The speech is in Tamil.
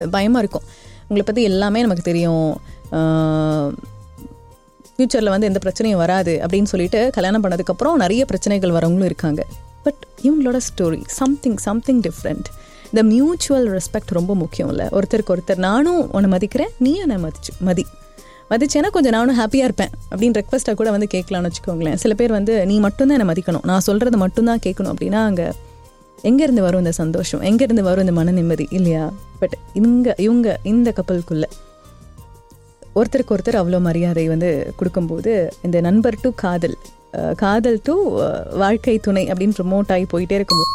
பயமாக இருக்கும் உங்களை பற்றி எல்லாமே நமக்கு தெரியும் ஃப்யூச்சரில் வந்து எந்த பிரச்சனையும் வராது அப்படின்னு சொல்லிட்டு கல்யாணம் பண்ணதுக்கப்புறம் நிறைய பிரச்சனைகள் வரவங்களும் இருக்காங்க பட் இவங்களோட ஸ்டோரி சம்திங் சம்திங் டிஃப்ரெண்ட் இந்த மியூச்சுவல் ரெஸ்பெக்ட் ரொம்ப முக்கியம் இல்லை ஒருத்தருக்கு ஒருத்தர் நானும் உன்னை மதிக்கிறேன் நீ என்னை மதிச்சு மதி மதிச்சேன்னா கொஞ்சம் நானும் ஹாப்பியாக இருப்பேன் அப்படின்னு ரெக்வஸ்ட்டாக கூட வந்து கேட்கலாம்னு வச்சுக்கோங்களேன் சில பேர் வந்து நீ மட்டும்தான் என்னை மதிக்கணும் நான் சொல்கிறது மட்டும்தான் கேட்கணும் அப்படின்னா அங்கே எங்கேருந்து வரும் இந்த சந்தோஷம் எங்கேருந்து வரும் இந்த மன நிம்மதி இல்லையா பட் இங்கே இவங்க இந்த கப்பலுக்குள்ளே ஒருத்தருக்கு ஒருத்தர் அவ்வளோ மரியாதை வந்து கொடுக்கும்போது இந்த நண்பர் டு காதல் அஹ், காதல் டு வாழ்க்கை துணை அப்படின்னு ப்ரொமோட் ஆகி போயிட்டே இருக்கும்போது